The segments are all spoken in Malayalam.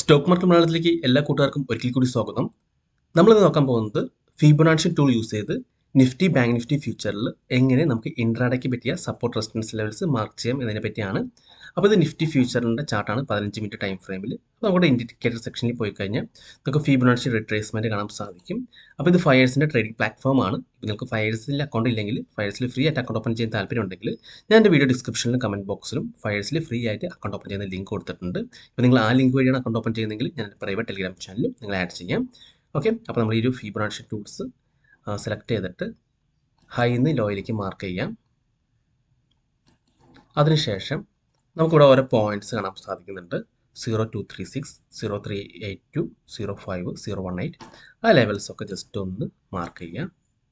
സ്റ്റോക്ക് മാർക്കറ്റ് മലയാളത്തിലേക്ക് എല്ലാ കൂട്ടുകാർക്കും ഒരിക്കൽ കൂടി സ്വാഗതം നമ്മളിന്ന് നോക്കാൻ പോകുന്നത് ഫിബൊനാച്ചി ടൂൾ യൂസ് ചെയ്ത് നിഫ്റ്റി ബാങ്ക് നിഫ്റ്റി ഫ്യൂച്ചറിൽ എങ്ങനെ നമുക്ക് ഇൻട്രാഡയ്ക്ക് പറ്റിയ സപ്പോർട്ട് റെസിസ്റ്റൻസ് ലെവൽസ് മാർക്ക് ചെയ്യാം എന്നതിനെ പറ്റിയാണ് അപ്പോൾ ഇത് നിഫ്റ്റി ഫ്യൂച്ചറിൻ്റെ ചാർട്ടാണ് പതിനഞ്ച് മിനിറ്റ് ടൈം ഫ്രെയിമിൽ അപ്പോൾ നമ്മുടെ ഇൻഡിക്കേറ്റർ സെക്ഷനിൽ പോയി കഴിഞ്ഞാൽ നമുക്ക് ഫിബൊനാച്ചി റിട്രേസ്മെൻറ്റ് കാണാൻ സാധിക്കും അപ്പോൾ ഇത് ഫയേഴ്സിൻ്റെ ട്രേഡിംഗ് പ്ലാറ്റ്ഫോമാണ് ഇപ്പോൾ നിങ്ങൾക്ക് ഫയേഴ്സിൽ അക്കൗണ്ട് ഇല്ലെങ്കിൽ ഫയേഴ്സിൽ ഫ്രീ ആയിട്ട് അക്കൗണ്ട് ഓപ്പൺ ചെയ്യാൻ താല്പര്യം ഉണ്ടെങ്കിൽ ഞാൻ എൻ്റെ വീഡിയോ ഡിസ്ക്രിപ്ഷനിലും കമൻറ്റ് ബോക്സിലും ഫയേഴ്സിൽ ഫ്രീ ആയിട്ട് അക്കൗണ്ട് ഓപ്പൺ ചെയ്യുന്ന ലിങ്ക് കൊടുത്തിട്ടുണ്ട് ഇപ്പോൾ നിങ്ങൾ ആ ലിങ്ക് വഴിയാണ് അക്കൗണ്ട് ഓപ്പൺ ചെയ്യുന്നതെങ്കിൽ ഞാൻ പ്രൈവറ്റ് ടെലിഗ്രാം ചാനലും നിങ്ങൾ ആഡ് ചെയ്യാം ഓക്കെ അപ്പോൾ നമ്മൾ ഈ ഒരു ഫിബൊനാച്ചി ടൂൾസ് സെലക്ട് ചെയ്തിട്ട് ഹൈന്ന് ലോയിലേക്ക് മാർക്ക് ചെയ്യാം അതിനുശേഷം നമുക്കിവിടെ ഓരോ പോയിന്റ്സ് കാണാൻ സാധിക്കുന്നുണ്ട് zero two three six zero three eight two zero five zero one eight ആ ലെവൽസ് ഒക്കെ ജസ്റ്റ് ഒന്ന് മാർക്ക് ചെയ്യാം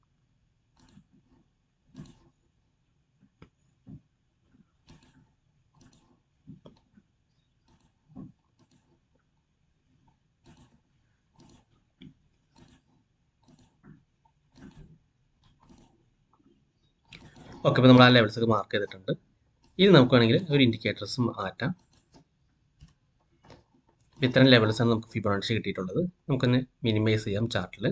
ഓക്കെ ഇപ്പോൾ നമ്മൾ ആ ലെവൽസ് ഒക്കെ മാർക്ക് ചെയ്തിട്ടുണ്ട് ഇനി നമുക്ക് വേണമെങ്കിൽ ഒരു ഇൻഡിക്കേറ്റേഴ്സ് മാറ്റാം ഇത്തരം ലെവൽസാണ് നമുക്ക് ഫിബൊനാച്ചി കിട്ടിയിട്ടുള്ളത് നമുക്കൊന്ന് മിനിമൈസ് ചെയ്യാം ചാർട്ടിൽ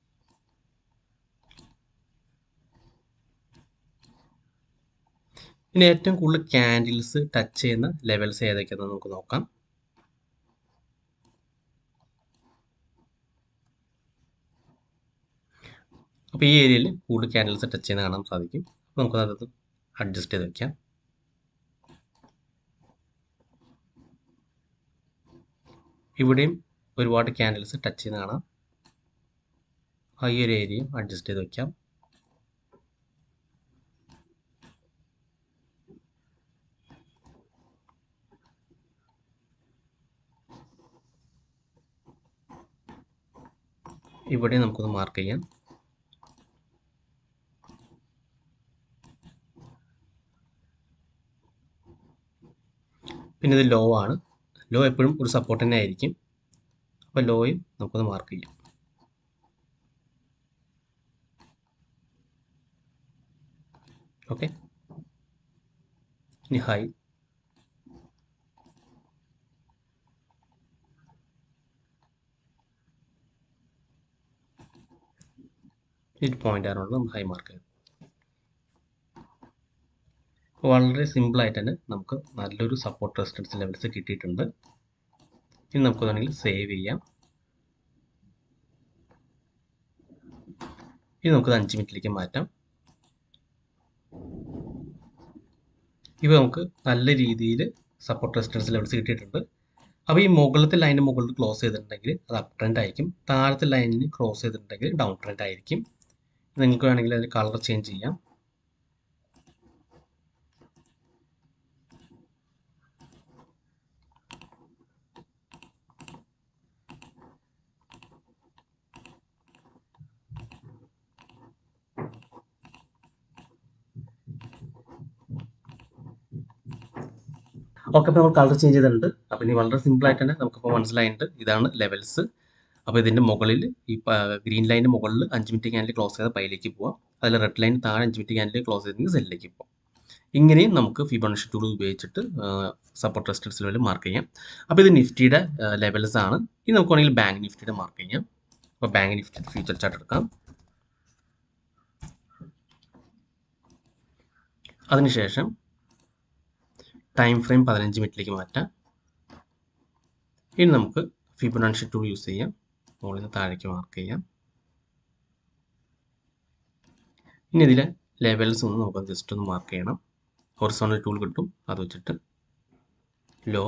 ഇനി ഏറ്റവും കൂടുതൽ ക്യാൻഡിൽസ് ടച്ച് ചെയ്യുന്ന ലെവൽസ് ഏതൊക്കെയാണെന്ന് നമുക്ക് നോക്കാം അപ്പോൾ ഈ ഏരിയയിൽ കൂടുതൽ ക്യാൻഡിൽസ് ടച്ച് ചെയ്യുന്ന കാണാൻ സാധിക്കും അപ്പോൾ നമുക്കത് അഡ്ജസ്റ്റ് ചെയ്ത് വെക്കാം ഇവിടെയും ഒരുപാട് ക്യാൻഡിൽസ് ടച്ച് ചെയ്യുന്ന കാണാം ആ ഈ ഒരു ഏരിയയും അഡ്ജസ്റ്റ് ചെയ്ത് വെക്കാം ഇവിടെ നമുക്കൊന്ന് മാർക്ക് ചെയ്യാം പിന്നെ ഇത് ലോ ആണ് ലോ എപ്പോഴും ഒരു സപ്പോർട്ട് തന്നെ ആയിരിക്കും അപ്പോൾ ലോയും നമുക്കൊന്ന് മാർക്ക് ചെയ്യാം ഓക്കെ ഇനി ഹൈ ഈ പോയിന്റ് ആണുള്ളത് നമ്മൾ ഹൈ മാർക്ക് ചെയ്തു വളരെ സിമ്പിളായിട്ട് തന്നെ നമുക്ക് നല്ലൊരു സപ്പോർട്ട് റെസിസ്റ്റൻസ് ലെവൽസ് കിട്ടിയിട്ടുണ്ട് ഇനി നമുക്ക് വേണമെങ്കിൽ സേവ് ചെയ്യാം ഇനി നമുക്കത് അഞ്ച് മിനിറ്റിലേക്ക് മാറ്റാം ഇവ നമുക്ക് നല്ല രീതിയിൽ സപ്പോർട്ട് റെസിസ്റ്റൻസ് ലെവൽസ് കിട്ടിയിട്ടുണ്ട് അപ്പോൾ ഈ മുകളിലത്തെ ലൈനിന് മുകളിൽ ക്ലോസ് ചെയ്തിട്ടുണ്ടെങ്കിൽ അത് അപ്പ് ട്രെൻഡ് ആയിരിക്കും താഴത്തെ ലൈനിന് ക്രോസ് ചെയ്തിട്ടുണ്ടെങ്കിൽ ഡൗൺ ട്രെൻഡ് ആയിരിക്കും നിങ്ങൾക്ക് വേണമെങ്കിൽ അതിന് കളർ ചേഞ്ച് ചെയ്യാം ഓക്കെ അപ്പോൾ നമ്മൾ കളർ ചേഞ്ച് ചെയ്തിട്ടുണ്ട് അപ്പോൾ ഇനി വളരെ സിമ്പിൾ ആയിട്ട് തന്നെ നമുക്കിപ്പോൾ മനസ്സിലായിട്ടുണ്ട് ഇതാണ് ലെവൽസ് അപ്പോൾ ഇതിൻ്റെ മുകളിൽ ഈ ഗ്രീൻ ലൈനിൻ്റെ മുകളിൽ അഞ്ച് മിനിറ്റ് ക്യാൻഡിൽ ക്ലോസ് ചെയ്ത പൈലേക്ക് പോവാം അതിൽ റെഡ് ലൈൻ താഴെ അഞ്ച് മിനിറ്റ് ക്യാൻഡിൽ ക്ലോസ് ചെയ്തെങ്കിൽ സെല്ലിലേക്ക് പോകാം ഇങ്ങനെയും നമുക്ക് ഫിബോണഷി ടൂൾ ഉപയോഗിച്ചിട്ട് സപ്പോർട്ട് റെസിസ്റ്റൻസ് ലെവൽ മാർക്ക് ചെയ്യാം അപ്പോൾ ഇത് നിഫ്റ്റിയുടെ ലെവൽസ് ആണ് ഇനി നമുക്ക് വേണമെങ്കിൽ ബാങ്ക് നിഫ്റ്റിയുടെ മാർക്ക് ചെയ്യാം അപ്പോൾ ബാങ്ക് നിഫ്റ്റി ഫ്യൂച്ചർ ചാർട്ട് എടുക്കാം അതിനുശേഷം ടൈം ഫ്രെയിം പതിനഞ്ച് മിനിറ്റിലേക്ക് മാറ്റാം ഇനി നമുക്ക് ഫിബൊനാച്ചി ടൂൾ യൂസ് ചെയ്യാം മുകളിൽ നിന്ന് താഴേക്ക് മാർക്ക് ചെയ്യാം ഇനി ഇതിലെ ലെവൽസ് ഒന്ന് നമുക്ക് ജസ്റ്റ് ഒന്ന് മാർക്ക് ചെയ്യണം ഹൊറിസോണൽ ടൂൾ കിട്ടും അത് വെച്ചിട്ട് low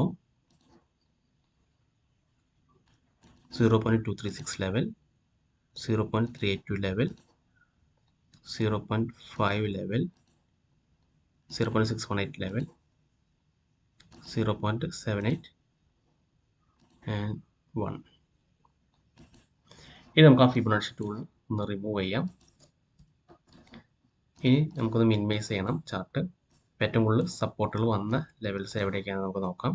zero point two three six level zero point three eight two level zero point five level zero point six one eight level zero point seven eight and one ഇനി നമുക്ക് ആ ഫിബൊനാച്ചി ടൂൾ ഒന്ന് റിമൂവ് ചെയ്യാം ഇനി നമുക്കൊന്ന് മിനിമൈസ് ചെയ്യണം ചാർട്ട് ഏറ്റവും കൂടുതൽ സപ്പോർട്ടുകൾ വന്ന ലെവൽസ് എവിടേക്കാണെന്ന് നമുക്ക് നോക്കാം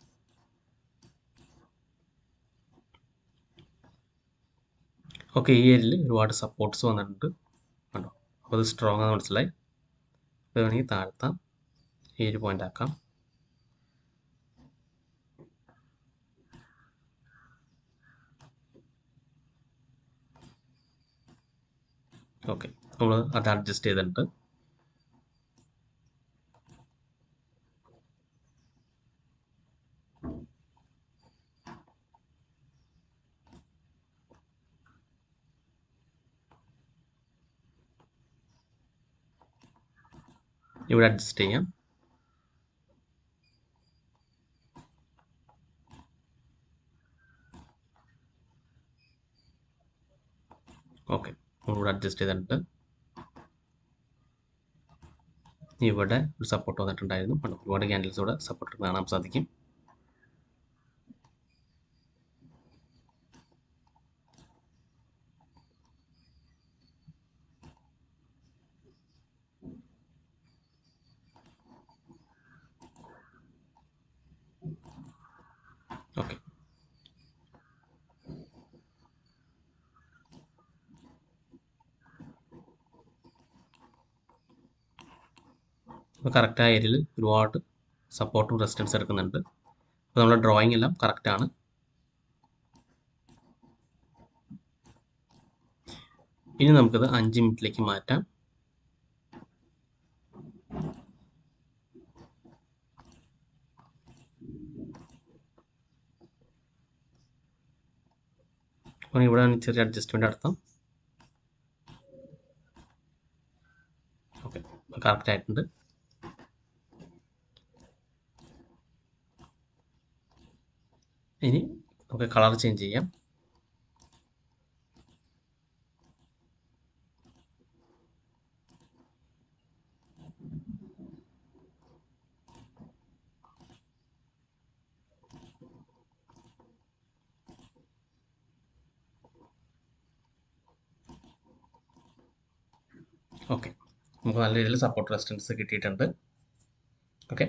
ഓക്കെ ഈ ഏരിയയിൽ ഒരുപാട് സപ്പോർട്ട്സ് വന്നിട്ടുണ്ട് കണ്ടോ അപ്പോൾ അത് സ്ട്രോങ് ആണെന്ന് മനസ്സിലായി അപ്പോൾ വേണമെങ്കിൽ താഴ്ത്താം ഏഴ് പോയിൻ്റ് ആക്കാം ഓക്കെ നമ്മൾ അത് അഡ്ജസ്റ്റ് ചെയ്തിട്ടുണ്ട് ഇവിടെ അഡ്ജസ്റ്റ് ചെയ്യാം ഓക്കെ നമ്മളിവിടെ അഡ്ജസ്റ്റ് ചെയ്തിട്ട് ഇവിടെ ഒരു സപ്പോർട്ട് വന്നിട്ടുണ്ടായിരുന്നു കണ്ടോ, ഒരുപാട് ക്യാൻഡിൽസ് ഇവിടെ സപ്പോർട്ട് കാണാൻ സാധിക്കും ഓക്കെ അപ്പോൾ കറക്റ്റായ ഏരിയയിൽ ഒരുപാട് സപ്പോർട്ടും റെസിസ്റ്റൻസ് എടുക്കുന്നുണ്ട് അപ്പോൾ നമ്മുടെ ഡ്രോയിങ് എല്ലാം കറക്റ്റാണ് ഇനി നമുക്കത് അഞ്ച് മിനിറ്റിലേക്ക് മാറ്റാം അപ്പോൾ ഇവിടെ ചെറിയ അഡ്ജസ്റ്റ്മെൻറ്റ് നടത്താം ഓക്കെ കറക്റ്റ് ആയിട്ടുണ്ട് ഇനി നമുക്ക് കളർ ചേഞ്ച് ചെയ്യാം ഓക്കെ നമുക്ക് നല്ല രീതിയിൽ സപ്പോർട്ട് റെസിസ്റ്റൻസ് കിട്ടിയിട്ടുണ്ട് ഓക്കെ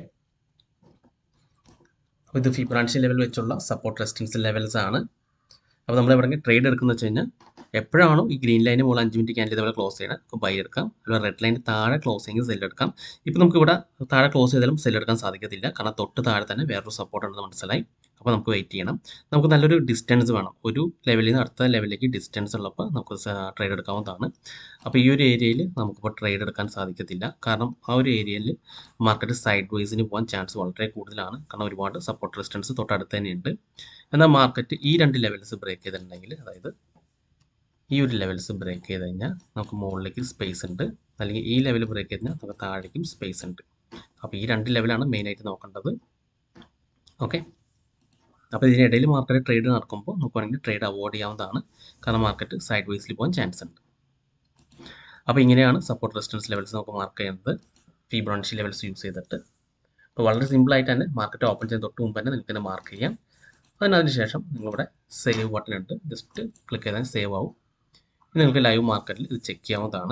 അപ്പോൾ ഇത് ഫിബ്രാൻഷി ലെവൽ വെച്ചുള്ള സപ്പോർട്ട് റെസിസ്റ്റൻസ് ലെവൽസ് ആണ് അപ്പോൾ നമ്മൾ എവിടെ ട്രേഡ് എടുക്കുന്ന വെച്ച് കഴിഞ്ഞാൽ എപ്പോഴാണോ ഈ ഗ്രീൻ ലൈന് മുകളിൽ അഞ്ച് മിനിറ്റ് ക്യാൻഡിൽ ഇതേപോലെ ക്ലോസ് ചെയ്യണം അപ്പോൾ ബൈ എടുക്കാം അതുപോലെ റെഡ് ലൈന് താഴെ ക്ലോസ് ചെയ്യെങ്കിൽ സെൽ എടുക്കാം ഇപ്പോൾ നമുക്ക് ഇവിടെ താഴെ ക്ലോസ് ചെയ്താലും സെൽ എടുക്കാൻ സാധിക്കത്തില്ല കാരണം തൊട്ട് താഴെ തന്നെ വേറൊരു സപ്പോർട്ട് ഉണ്ടെന്ന് മനസ്സിലായി അപ്പോൾ നമുക്ക് വെയിറ്റ് ചെയ്യണം നമുക്ക് നല്ലൊരു ഡിസ്റ്റൻസ് വേണം ഒരു ലെവലിൽ നിന്ന് അടുത്ത ലെവലിലേക്ക് ഡിസ്റ്റൻസ് ഉള്ളപ്പോൾ നമുക്ക് ട്രേഡ് എടുക്കാവുന്നതാണ് അപ്പോൾ ഈ ഒരു ഏരിയയിൽ നമുക്കിപ്പോൾ ട്രേഡ് എടുക്കാൻ സാധിക്കത്തില്ല കാരണം ആ ഒരു ഏരിയയിൽ മാർക്കറ്റ് സൈഡ് വൈസിന് പോകാൻ ചാൻസ് വളരെ കൂടുതലാണ് കാരണം ഒരുപാട് സപ്പോർട്ട് റെസിസ്റ്റൻസ് തൊട്ടടുത്ത് തന്നെയുണ്ട് എന്നാൽ മാർക്കറ്റ് ഈ രണ്ട് ലെവൽസ് ബ്രേക്ക് ചെയ്തിട്ടുണ്ടെങ്കിൽ അതായത് ഈ ഒരു ലെവൽസ് ബ്രേക്ക് ചെയ്ത് കഴിഞ്ഞാൽ നമുക്ക് മുകളിലേക്ക് സ്പേസ് ഉണ്ട് അല്ലെങ്കിൽ ഈ ലെവൽ ബ്രേക്ക് ചെയ്ത് കഴിഞ്ഞാൽ നമുക്ക് താഴേക്കും സ്പേസ് ഉണ്ട് അപ്പോൾ ഈ രണ്ട് ലെവലാണ് മെയിനായിട്ട് നോക്കേണ്ടത് ഓക്കെ അപ്പോൾ ഇതിനിടയിൽ മാർക്കറ്റ് ട്രേഡ് നടക്കുമ്പോൾ നമുക്ക് വേണമെങ്കിൽ ട്രേഡ് അവോയ്ഡ് ചെയ്യാവുന്നതാണ് കാരണം മാർക്കറ്റ് സൈഡ് വൈസിൽ പോകാൻ ചാൻസ് ഉണ്ട് അപ്പോൾ ഇങ്ങനെയാണ് സപ്പോർട്ട് റെസിസ്റ്റൻസ് ലെവൽസ് നമുക്ക് മാർക്ക് ചെയ്യുന്നത് ഫിബ്രോൺഷി ലെവൽസ് യൂസ് ചെയ്തിട്ട് അപ്പോൾ വളരെ സിമ്പിളായിട്ട് തന്നെ മാർക്കറ്റ് ഓപ്പൺ ചെയ്യുന്ന തൊട്ട് മുമ്പ് തന്നെ നിങ്ങൾക്ക് തന്നെ മാർക്ക് ചെയ്യാം അതിനതിന് ശേഷം നിങ്ങളിവിടെ സേവ് ബട്ടൺ ഉണ്ട് ജസ്റ്റ് ക്ലിക്ക് ചെയ്താൽ സേവ് ആവും ഇനി നിങ്ങൾക്ക് ലൈവ് മാർക്കറ്റിൽ ഇത് ചെക്ക് ചെയ്യാവുന്നതാണ്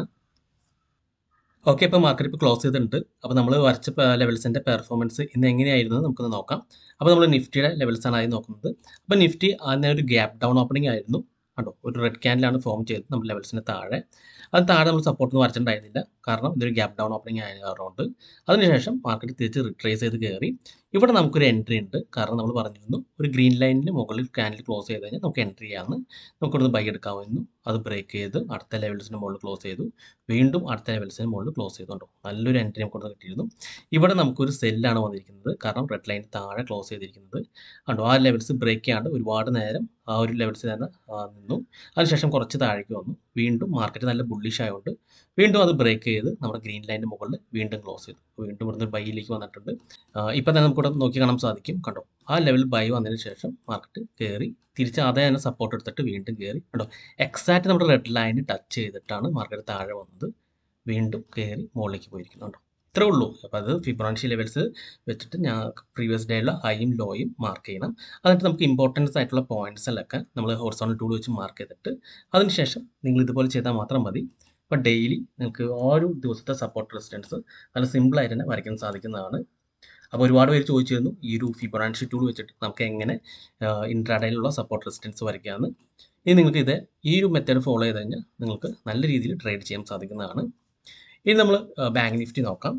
ഓക്കെ ഇപ്പോൾ മാർക്കറ്റ് ഇപ്പോൾ ക്ലോസ് ചെയ്തിട്ടുണ്ട് അപ്പോൾ നമ്മൾ വരച്ച ലെവൽസിൻ്റെ പെർഫോമൻസ് ഇന്ന് എങ്ങനെയായിരുന്നു നമുക്കൊന്ന് നോക്കാം അപ്പോൾ നമ്മൾ നിഫ്റ്റിയുടെ ലെവൽസാണ് ആയി നോക്കുന്നത് അപ്പോൾ നിഫ്റ്റി ആദ്യം ഒരു ഗ്യാപ്പ് ഡൗൺ ഓപ്പണിംഗ് ആയിരുന്നു കണ്ടോ ഒരു റെഡ് ക്യാൻഡിലാണ് ഫോം ചെയ്തത് നമ്മൾ ലെവൽസിന് താഴെ അത് താഴെ നമ്മൾ സപ്പോർട്ട് വരച്ചിട്ടുണ്ടായിരുന്നില്ല കാരണം ഇതൊരു ഗ്യാപ്പ് ഡൗൺ ഓപ്പണിംഗ് ആയതുകൊണ്ട് അതിനുശേഷം മാർക്കറ്റ് തിരിച്ച് റിട്രേസ് ചെയ്ത് കയറി ഇവിടെ നമുക്കൊരു എൻട്രി ഉണ്ട് കാരണം നമ്മൾ പറഞ്ഞിരുന്നു ഒരു ഗ്രീൻ ലൈനിന് മുകളിൽ ക്യാൻഡിൽ ക്ലോസ് ചെയ്ത് കഴിഞ്ഞാൽ നമുക്ക് എൻട്രി ചെയ്യാമെന്ന് നമുക്കിവിടുന്ന് ബൈ എടുക്കാമായിരുന്നു അത് ബ്രേക്ക് ചെയ്ത് അടുത്ത ലെവൽസിന് മുകളിൽ ക്ലോസ് ചെയ്തു വീണ്ടും അടുത്ത ലെവൽസിന് മുകളിൽ ക്ലോസ് ചെയ്തുകൊണ്ടോ നല്ലൊരു എൻട്രി നമുക്ക് ഇവിടെ കിട്ടിയിരുന്നു ഇവിടെ നമുക്കൊരു സെല്ലാണ് വന്നിരിക്കുന്നത് കാരണം റെഡ് ലൈൻ താഴെ ക്ലോസ് ചെയ്തിരിക്കുന്നത് കണ്ടോ ആ ലെവൽസ് ബ്രേക്ക് ചെയ്യാണ്ട് ഒരുപാട് നേരം ആ ഒരു ലെവൽസിൽ തന്നെ ആ, നിന്നു അതിനുശേഷം കുറച്ച് താഴേക്ക് വന്നു വീണ്ടും മാർക്കറ്റ് നല്ല ബുള്ളിഷ് ആയതുകൊണ്ട് വീണ്ടും അത് ബ്രേക്ക് ചെയ്ത് നമ്മുടെ ഗ്രീൻ ലൈനിൻ്റെ മുകളിൽ വീണ്ടും ക്ലോസ് ചെയ്തു വീണ്ടും ഇവിടുന്ന് ബൈയിലേക്ക് വന്നിട്ടുണ്ട് ഇപ്പം തന്നെ നമുക്കിവിടെ നോക്കി കാണാൻ സാധിക്കും കണ്ടോ ആ ലെവൽ ബൈ വന്നതിന് ശേഷം മാർക്കറ്റ് കയറി തിരിച്ച് അതേ തന്നെ സപ്പോർട്ട് എടുത്തിട്ട് വീണ്ടും കയറി കണ്ടോ എക്സാക്റ്റ് നമ്മുടെ റെഡ് ലൈന് ടച്ച് ചെയ്തിട്ടാണ് മാർക്കറ്റ് താഴെ വന്നത് വീണ്ടും കയറി മുകളിലേക്ക് പോയിരിക്കുന്നുണ്ടോ ഇത്രേ ഉള്ളൂ അപ്പോൾ അത് ഫിബ്രോൺഷി ലെവൽസ് വെച്ചിട്ട് ഞാൻ പ്രീവിയസ് ഡേയുള്ള ഹൈയും ലോയും മാർക്ക് ചെയ്യണം എന്നിട്ട് നമുക്ക് ഇമ്പോർട്ടൻസ് ആയിട്ടുള്ള പോയിന്റ്സിലൊക്കെ നമ്മൾ ഹോർസോണൽ ടൂൾ വെച്ച് മാർക്ക് ചെയ്തിട്ട് അതിനുശേഷം നിങ്ങൾ ഇതുപോലെ ചെയ്താൽ മാത്രം മതി അപ്പോൾ ഡെയിലി നിങ്ങൾക്ക് ഓരോ ദിവസത്തെ സപ്പോർട്ട് റെസിസ്റ്റൻസ് നല്ല സിമ്പിളായിട്ട് തന്നെ വരയ്ക്കാൻ സാധിക്കുന്നതാണ് അപ്പോൾ ഒരുപാട് പേര് ചോദിച്ചിരുന്നു ഈ ഒരു ഫിബൊനാൻഷി ടൂൾ വെച്ചിട്ട് നമുക്ക് എങ്ങനെ ഇൻട്രാഡയിലുള്ള സപ്പോർട്ട് റെസിസ്റ്റൻസ് വരയ്ക്കാമെന്ന് ഇനി നിങ്ങൾക്ക് ഇത് ഈ ഒരു മെത്തേഡ് ഫോളോ ചെയ്ത് കഴിഞ്ഞാൽ നിങ്ങൾക്ക് നല്ല രീതിയിൽ ട്രേഡ് ചെയ്യാൻ സാധിക്കുന്നതാണ് ഇനി നമ്മൾ ബാങ്ക് നിഫ്റ്റി നോക്കാം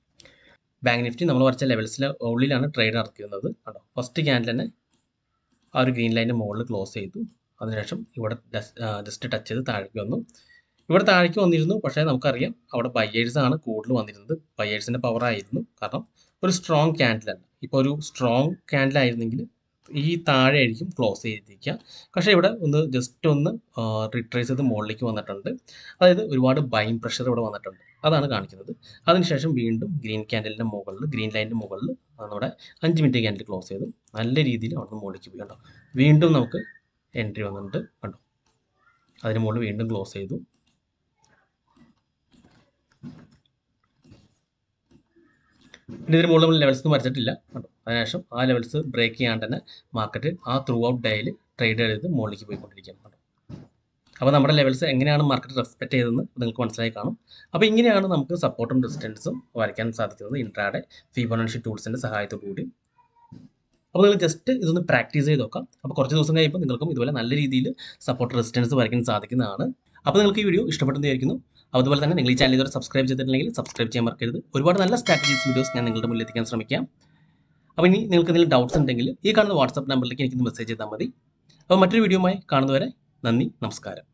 ബാങ്ക് നിഫ്റ്റി നമ്മൾ വരച്ച ലെവൽസിലെ ഉള്ളിലാണ് ട്രേഡ് നടക്കുന്നത് കേട്ടോ ഫസ്റ്റ് ക്യാൻഡിൽ തന്നെ ആ ഒരു ഗ്രീൻ ലൈൻ്റെ മുകളിൽ ക്ലോസ് ചെയ്തു അതിനുശേഷം ഇവിടെ ജസ്റ്റ് ടച്ച് ചെയ്ത് താഴേക്ക് വന്നു ഇവിടെ താഴേക്ക് വന്നിരുന്നു പക്ഷേ നമുക്കറിയാം അവിടെ ബയേഴ്സ് ആണ് കൂടുതൽ വന്നിരുന്നത് ബയേഴ്സിൻ്റെ പവർ ആയിരുന്നു കാരണം ഒരു സ്ട്രോങ് ക്യാൻഡിലല്ല ഇപ്പോൾ ഒരു സ്ട്രോങ് ക്യാൻഡിൽ ആയിരുന്നെങ്കിൽ ഈ താഴെ ആയിരിക്കും ക്ലോസ് ചെയ്തിരിക്കുക പക്ഷേ ഇവിടെ ഒന്ന് ജസ്റ്റ് ഒന്ന് റിട്രേസ് ചെയ്ത് മുകളിലേക്ക് വന്നിട്ടുണ്ട് അതായത് ഒരുപാട് ബൈം പ്രഷർ ഇവിടെ വന്നിട്ടുണ്ട് അതാണ് കാണിക്കുന്നത് അതിനുശേഷം വീണ്ടും ഗ്രീൻ ക്യാൻഡലിൻ്റെ മുകളിൽ ഗ്രീൻ ലൈനിൻ്റെ മുകളിൽ നമ്മുടെ അഞ്ച് മിനിറ്റ് ക്യാൻഡിൽ ക്ലോസ് ചെയ്തു നല്ല രീതിയിൽ അവിടെ നിന്ന് മുകളിലേക്ക് പോയി കണ്ടോ വീണ്ടും നമുക്ക് എൻട്രി വന്നിട്ടുണ്ട് കണ്ടോ അതിന് മുകളിൽ വീണ്ടും ക്ലോസ് ചെയ്തു പിന്നെ ഇതിന് മുകളിൽ നമ്മൾ ലെവൽസ് ഒന്നും വരച്ചിട്ടില്ല കണ്ടോ അതിനുശേഷം ആ ലെവൽസ് ബ്രേക്ക് ചെയ്യാണ്ട് തന്നെ മാർക്കറ്റ് ആ ത്രൂ ഔട്ട് ഡേയിൽ ട്രേഡ് ചെയ്ത് മുകളിലേക്ക് പോയിക്കൊണ്ടിരിക്കുകയാണ് കേട്ടോ അപ്പോൾ നമ്മുടെ ലെവൽസ് എങ്ങനെയാണ് മാർക്കറ്റ് റെസ്പെക്ട് ചെയ്തതെന്ന് നിങ്ങൾക്ക് മനസ്സിലായി കാണും അപ്പോൾ ഇങ്ങനെയാണ് നമുക്ക് സപ്പോർട്ടും റെസിസ്റ്റൻസും വരയ്ക്കാൻ സാധിക്കുന്നത് ഇൻട്രാഡെ ഫിബോണൻഷി ടൂൾസിൻ്റെ സഹായത്തോടു കൂടി അപ്പോൾ നിങ്ങൾ ജസ്റ്റ് ഇതൊന്ന് പ്രാക്ടീസ് ചെയ്ത് നോക്കാം അപ്പോൾ കുറച്ച് ദിവസം കഴിയുമ്പോൾ നിങ്ങൾക്കും ഇതുപോലെ നല്ല രീതിയിൽ സപ്പോർട്ട് റെസിസ്റ്റൻസ് വരയ്ക്കാൻ സാധിക്കുന്നതാണ് അപ്പോൾ നിങ്ങൾക്ക് ഈ വീഡിയോ ഇഷ്ടപ്പെട്ടെന്ന് വിചാരിക്കുന്നു അതുപോലെ തന്നെ നിങ്ങൾ ഈ ചാനൽ ഇതുവരെ സബ്സ്ക്രൈബ് ചെയ്തിട്ടുണ്ടെങ്കിൽ സബ്സ്ക്രൈബ് ചെയ്യാൻ മറക്കരുത് ഒരുപാട് നല്ല സ്ട്രാറ്റജീസ് വീഡിയോസ് ഞാൻ നിങ്ങളുടെ മുന്നിൽ എത്തിക്കാൻ ശ്രമിക്കാം അപ്പോൾ ഇനി നിങ്ങൾക്ക് എന്തെങ്കിലും ഡൗട്ട്സ് ഉണ്ടെങ്കിൽ ഈ കാണുന്ന വാട്സപ്പ് നമ്പറിലേക്ക് എനിക്ക് മെസ്സേജ് ചെയ്താൽ മതി അപ്പോൾ മറ്റൊരു വീഡിയോയുമായി കാണുന്നവരെ നന്ദി നമസ്കാരം